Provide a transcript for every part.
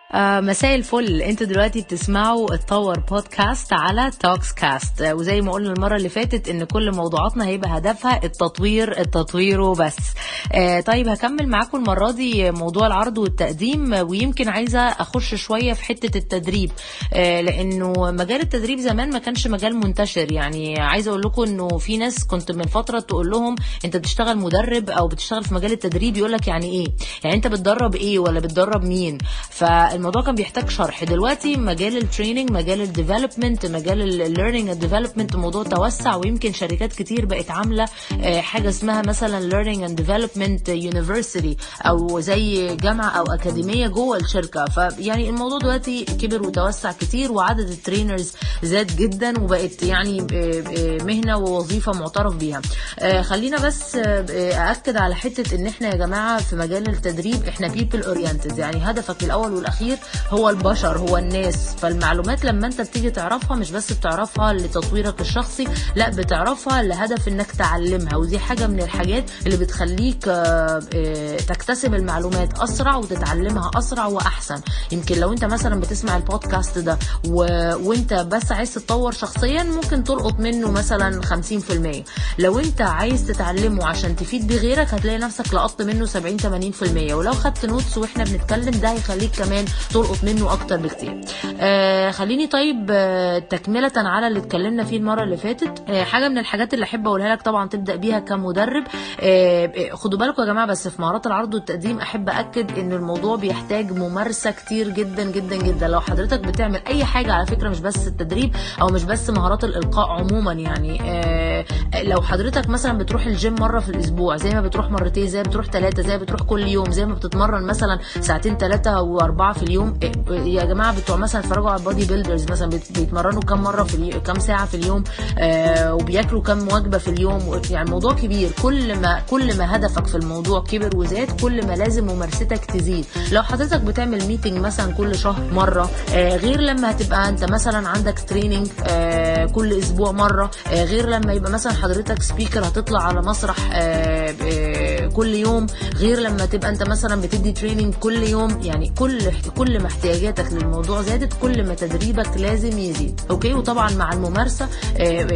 آه مساء الفل انتوا دلوقتي بتسمعوا اتطور بودكاست على توكس كاست آه وزي ما قلنا المره اللي فاتت ان كل موضوعاتنا هيبقى هدفها التطوير التطوير وبس آه طيب هكمل معاكم المره دي موضوع العرض والتقديم ويمكن عايزه اخش شويه في حته التدريب آه لانه مجال التدريب زمان ما كانش مجال منتشر يعني عايزه اقول لكم انه في ناس كنت من فتره تقول لهم انت بتشتغل مدرب او بتشتغل في مجال التدريب يقول لك يعني ايه يعني انت بتدرب ايه ولا بتدرب مين فالموضوع كان بيحتاج شرح دلوقتي مجال التريننج مجال الديفلوبمنت مجال الليرنينج الديفلوبمنت الموضوع توسع ويمكن شركات كتير بقت عامله آه، حاجه اسمها مثلا learning and development university او زي جامعه او اكاديميه جوه الشركه فيعني الموضوع دلوقتي كبر وتوسع كتير وعدد الترينرز زاد جدا وبقت يعني آه، آه، مهنه ووظيفه معترف بيها آه، خلينا بس آه، آه، ااكد على حته ان احنا يا جماعه في مجال التدريب احنا people oriented يعني هدفك الاول والاخير هو البشر هو الناس فالمعلومات لما انت بتيجي تعرفها مش بس بتعرفها لتطويرك الشخصي لا بتعرفها لهدف انك تعلمها ودي حاجه من الحاجات اللي بتخليك آه، آه، تكتسب المعلومات اسرع وتتعلمها اسرع واحسن يمكن لو انت مثلا بتسمع البودكاست ده و... وانت بس عايز تتطور شخصيا ممكن تلقط منه مثلا 50% لو انت عايز تتعلمه عشان تفيد بيه غيرك هتلاقي نفسك لقطت منه 70 80% ولو خدت نوتس واحنا بنتكلم ده هيخليك كمان تلقط منه اكتر بكتير آه خليني طيب آه تكمله على اللي اتكلمنا فيه المره اللي فاتت آه حاجه من الحاجات اللي احب اقولها لك طبعا تبدا بيها كمدرب آه آه، خدوا بالكم يا جماعه بس في مهارات العرض والتقديم احب اكد ان الموضوع بيحتاج ممارسه كتير جدا جدا جدا لو حضرتك بتعمل اي حاجه على فكره مش بس التدريب او مش بس مهارات الالقاء عموما يعني آه لو حضرتك مثلا بتروح الجيم مره في الاسبوع زي ما بتروح مرتين زي ما بتروح ثلاثه زي ما بتروح كل يوم زي ما بتتمرن مثلا ساعتين ثلاثه واربعه في اليوم آه، يا جماعه بتوع مثلا اتفرجوا على البادي بيلدرز مثلا بيت- بيتمرنوا كام مره في اليوم كام ساعه في اليوم آه وبياكلوا كام وجبه في اليوم يعني الموضوع كبير كل ما كل ما هدفك في الموضوع كبر وزاد كل ما لازم ممارستك تزيد لو حضرتك بتعمل ميتنج مثلا كل شهر مره آه غير لما هتبقى انت مثلا عندك تريننج آه كل اسبوع مره آه غير لما يبقى مثلا حضرتك سبيكر هتطلع على مسرح آه آه كل يوم غير لما تبقى انت مثلا بتدي تريننج كل يوم يعني كل كل ما احتياجاتك للموضوع زادت كل ما تدريبك لازم يزيد اوكي وطبعا مع الممارسه آه،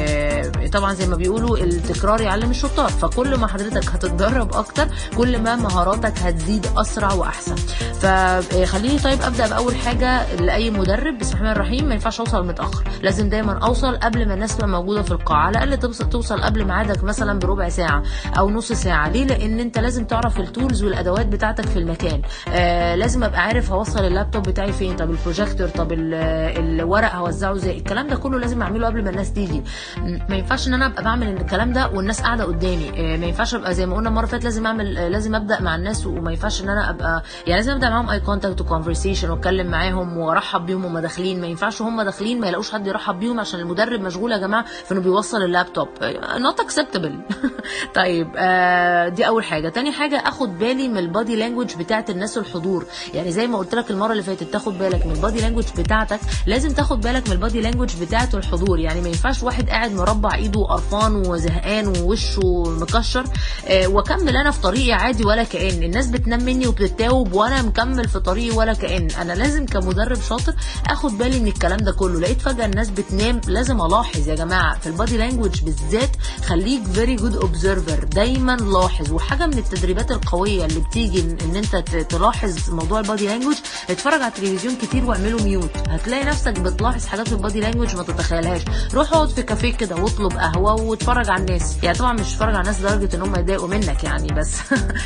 آه، طبعا زي ما بيقولوا التكرار يعلم الشطار فكل ما حضرتك هتتدرب اكتر كل ما مهاراتك هتزيد اسرع واحسن فخليني طيب ابدا باول حاجه لاي مدرب بسم الله الرحمن الرحيم ما ينفعش اوصل متاخر لازم دايما اوصل قبل ما الناس تبقى موجوده في القاعه على الاقل توصل توصل قبل ميعادك مثلا بربع ساعه او نص ساعه ليه لان انت لازم تعرف التولز والادوات بتاعتك في المكان آه لازم ابقى عارف هوصل اللابتوب بتاعي فين طب البروجيكتور طب ال- الورق هوزعه ازاي الكلام ده كله لازم اعمله قبل ما الناس تيجي م- ما ينفعش ان انا ابقى بعمل الكلام ده والناس قاعده قدامي آه ما ينفعش ابقى زي ما قلنا المره اللي فاتت لازم اعمل آه لازم ابدا مع الناس وما ينفعش ان انا ابقى يعني لازم ابدا معاهم اي كونتاكت وكونفرسيشن واتكلم معاهم وارحب بيهم وهم داخلين ما ينفعش هم داخلين ما يلاقوش حد يرحب بيهم عشان المدرب مشغول يا جماعه في انه بيوصل اللابتوب نوت اكسبتبل طيب آه دي اول حاجه تاني حاجه اخد بالي من البادي لانجوج بتاعت الناس الحضور يعني زي ما قلت لك المره اللي فاتت تاخد بالك من البادي لانجوج بتاعتك لازم تاخد بالك من البادي لانجوج بتاعت الحضور يعني ما ينفعش واحد قاعد مربع ايده وقرفان وزهقان ووشه مكشر آه واكمل انا في طريقي عادي ولا كأن الناس بتنام مني وبتتاوب وانا مكمل في طريقي ولا كأن انا لازم كمدرب شاطر اخد بالي من الكلام ده كله لقيت فجاه الناس بتنام لازم الاحظ يا جماعه في البادي لانجوج بالذات خليك فيري جود اوبزرفر دايما لاحظ وحاجه من التدريبات القويه اللي بتيجي ان إن انت ت- تلاحظ موضوع البادي لانجوج اتفرج على التلفزيون كتير واعمله ميوت هتلاقي نفسك بتلاحظ حاجات في البادي لانجوج ما تتخيلهاش روح اقعد في كافيه كده واطلب قهوه واتفرج على الناس يعني طبعا مش اتفرج على الناس لدرجه ان هم يتضايقوا منك يعني بس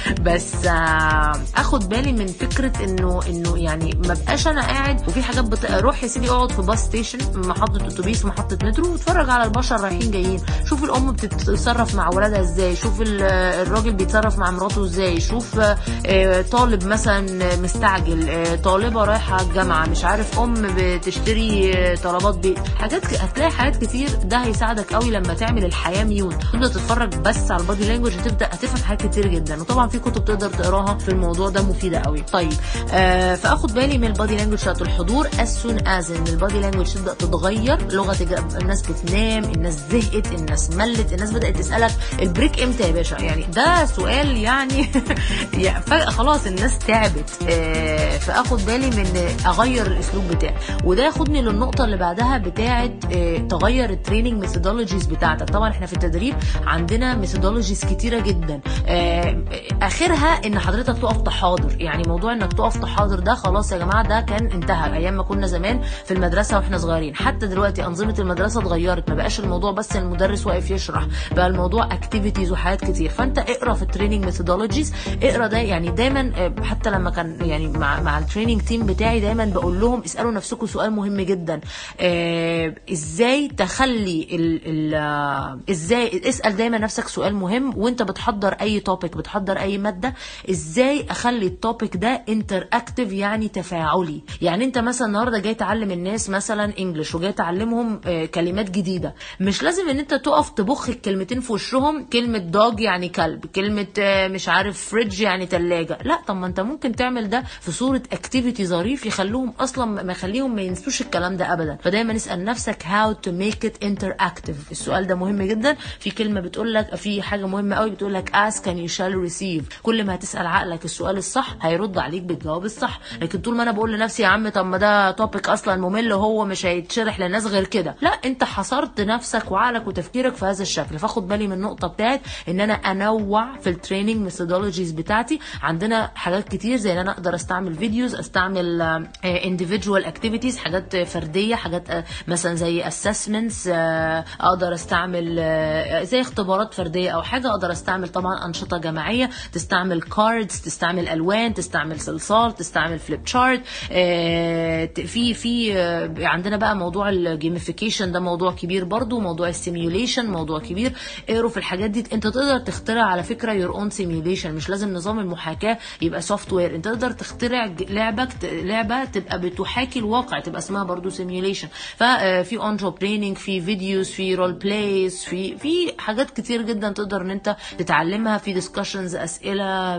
بس آه، اخد بالي من فكره انه انه يعني ما بقاش انا قاعد وفي حاجات بت... روح يا سيدي اقعد في باص ستيشن محطه اتوبيس محطه مترو واتفرج على البشر رايحين جايين شوف الام بتتصرف مع ولادها ازاي شوف ال- الراجل بيتصرف مع مراته ازاي شوف آه، آه، طالب مثلا مستعجل آه، طالبه رايحه الجامعه مش عارف ام بتشتري آه، طلبات بيت حاجات ك- هتلاقي حاجات كتير ده هيساعدك قوي لما تعمل الحياه ميوت تبدا تتفرج بس على البادي لانجوج هتبدا هتفهم حاجات كتير جدا وطبعا في كتب تقدر تقراها في الموضوع ده مفيده قوي طيب طيب آه فاخد بالي من البادي لانجوج بتاعت الحضور as soon as ان البادي لانجوج تبدا تتغير لغه الج- الناس بتنام الناس زهقت الناس ملت الناس بدات تسالك البريك امتى يا باشا يعني ده سؤال يعني يعني فجاه خلاص الناس تعبت آه فاخد بالي من اغير الاسلوب بتاعي وده ياخدني للنقطه اللي بعدها بتاعه آه تغير التريننج ميثودولوجيز بتاعتك طبعا احنا في التدريب عندنا ميثودولوجيز كتيره جدا آه اخرها ان حضرتك تقف تحاضر يعني موضوع انك تقف تحاضر ده خلاص يا جماعه ده كان انتهى ايام ما كنا زمان في المدرسه واحنا صغيرين حتى دلوقتي انظمه المدرسه اتغيرت ما بقاش الموضوع بس المدرس واقف يشرح بقى الموضوع اكتيفيتيز وحاجات كتير فانت اقرا في التريننج ميثودولوجيز اقرا ده يعني دايما آه، حتى لما كان يعني مع مع التريننج تيم بتاعي دايما بقول لهم اسالوا نفسكم سؤال مهم جدا آه، ازاي تخلي ال ال آه، ازاي اسال دايما نفسك سؤال مهم وانت بتحضر اي توبيك بتحضر اي ماده ازاي اخلي التوبيك ده انتر اكتف يعني تفاعلي يعني انت مثلا النهارده جاي تعلم الناس مثلا انجلش وجاي تعلمهم آه، كلمات جديده مش لازم ان انت تقف تبخ الكلمتين في وشهم كلمه دوج يعني كلب كلمه آه، مش عارف فريدج يعني تلاجة لا طب ما انت ممكن تعمل ده في صوره اكتيفيتي ظريف يخلوهم اصلا ما يخليهم ما ينسوش الكلام ده ابدا فدايما اسال نفسك how to make it interactive السؤال ده مهم جدا في كلمه بتقول لك في حاجه مهمه قوي بتقول لك ask and you shall receive كل ما هتسال عقلك السؤال الصح هيرد عليك بالجواب الصح لكن طول ما انا بقول لنفسي يا عم طب ما ده توبيك اصلا ممل وهو مش هيتشرح للناس غير كده لا انت حصرت نفسك وعقلك وتفكيرك في هذا الشكل فاخد بالي من النقطه بتاعت ان انا انوع في التريننج ميثودولوجيز بتاعتي عندنا حاجات كتير زي ان انا اقدر استعمل فيديوز استعمل individual activities حاجات فرديه حاجات آه، مثلا زي assessments آه، اقدر استعمل آه، زي اختبارات فرديه او حاجه اقدر استعمل طبعا انشطه جماعيه تستعمل كاردز تستعمل الوان تستعمل صلصال تستعمل فليب شارت في في آه، عندنا بقى موضوع الجيميفيكيشن ده موضوع كبير برضو موضوع السيميوليشن موضوع كبير اقروا في الحاجات دي انت تقدر تخترع على فكره يور اون سيميوليشن مش لازم نظام المحاكاه يبقى سوفت وير انت تقدر تخترع ج- لعبك لعبه تبقى بتحاكي الواقع تبقى اسمها برضو سيميوليشن ففي اون جوب تريننج في فيديوز في رول بلايز في في حاجات كتير جدا تقدر ان انت تتعلمها في ديسكشنز اسئله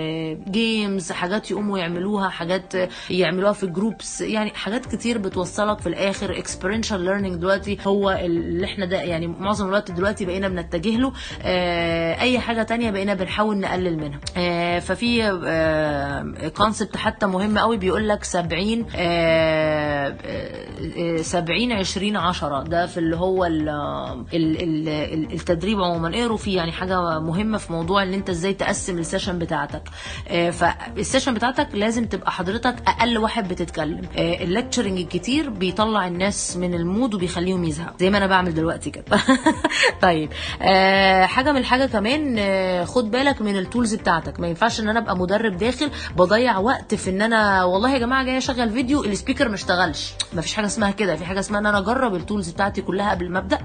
جيمز حاجات يقوموا يعملوها حاجات يعملوها في جروبس يعني حاجات كتير بتوصلك في الاخر اكسبيرينشال ليرنينج دلوقتي هو اللي احنا ده يعني معظم الوقت دلوقتي بقينا بنتجه له آه، اي حاجه تانية بقينا بنحاول نقلل منها آه، ففي كونسبت حتى مهم قوي بيقول لك 70 آه، آه، 70 20 10 ده في اللي هو ال- ال- ال- ال- التدريب عموما اقروا فيه يعني حاجه مهمه في موضوع ان انت ازاي تقسم السيشن بتاعتك آه، فالسيشن بتاعتك لازم تبقى حضرتك اقل واحد بتتكلم آه، الليكتشرنج الكتير بيطلع الناس من المود وبيخليهم يزهقوا زي ما انا بعمل دلوقتي كده طيب آه، حاجه من الحاجه كمان آه، خد بالك من التولز بتاعتك ما ينفعش ان انا ابقى مدرب داخل بضيع وقت في ان انا والله يا جماعه جاي اشغل فيديو السبيكر ما اشتغلش ما فيش حاجه اسمها كده في حاجه اسمها ان انا اجرب التولز بتاعتي كلها قبل ما ابدا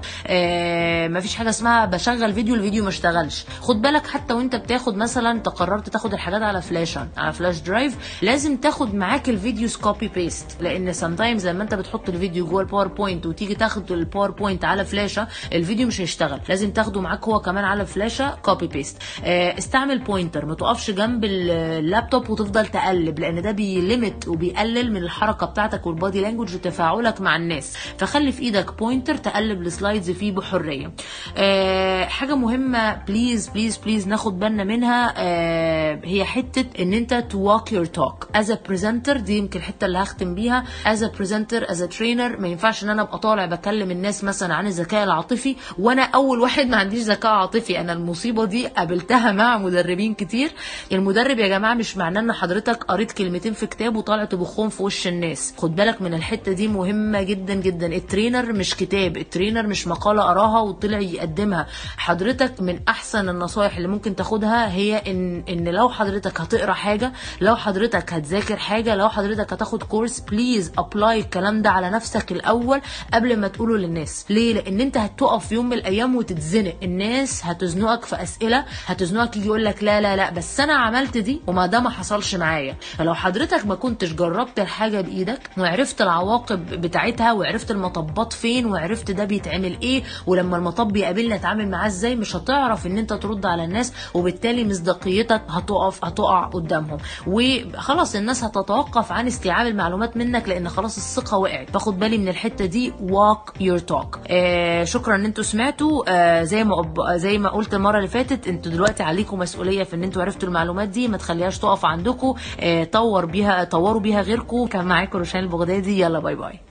آه، ما فيش حاجه اسمها بشغل فيديو الفيديو ما اشتغلش خد بالك حتى وانت بتاخد مثلا انت قررت تاخد الحاجات على فلاشه على فلاش درايف لازم تاخد معاك الفيديوز كوبي بيست لان سام تايمز لما انت بتحط الفيديو جوه الباوربوينت وتيجي تاخد الباوربوينت على فلاشه الفيديو مش هيشتغل لازم تاخده معاك هو كمان على فلاشه كوبي بيست استعمل بوينتر ما تقفش جنب اللابتوب وتفضل تقلب لان ده بيليمت وبيقلل من الحركه بتاعتك والبادي لانجوج وتفاعلك مع الناس فخلي في ايدك بوينتر تقلب السلايدز فيه بحريه آه، حاجه مهمه بليز بليز بليز ناخد بالنا منها آه، هي حته ان انت تو walk your talk as a presenter دي يمكن الحته اللي هختم بيها as a presenter as a trainer ما ينفعش ان انا ابقى طالع بكلم الناس مثلا عن الذكاء العاطفي وانا اول واحد ما عنديش ذكاء عاطفي انا المصيبه دي قابلتها مع مدربين كتير المدرب يا جماعه مش معناه ان حضرتك قريت كلمتين في كتاب وطالع تبخهم في وش الناس خد بالك من الحته دي مهمه جدا جدا الترينر مش كتاب الترينر مش مقاله قراها وطلع يقدمها حضرتك من احسن النصايح اللي ممكن تاخدها هي ان ان لو حضرتك هتقرا حاجه لو حضرتك هتذاكر حاجه لو حضرتك هتاخد كورس بليز ابلاي الكلام ده على نفسك الاول قبل ما تقوله للناس ليه لان انت هتقف في يوم من الايام وتتزنق الناس هتزنقك في اسئله هتزنقك يجي يقول لك لا لا لا بس انا عملت دي وما ده ما حصلش معايا فلو حضرتك ما كنتش جربت الحاجه بايدك وعرفت العواقب بتاعتها وعرفت المطبات فين وعرفت ده بيتعمل ايه ولما المطب يقابلنا اتعامل معاه ازاي مش هتعرف ان انت ترد على الناس وبالتالي مصداقيتك هتقف هتقع قدامهم وخلاص الناس هتتوقف عن استيعاب المعلومات منك لان خلاص الثقه وقعت باخد بالي من الحته دي walk your talk آه شكرا ان انتوا سمعتوا آه زي ما أب... زي ما قلت المره اللي فاتت انتوا دلوقتي عليكم مسؤوليه في ان انتوا عرفتوا المعلومات دي ما تخليهاش تقف عندكم آه طور بيها طوروا بيها غيركم كان معاكم روشان البغدادي يلا باي باي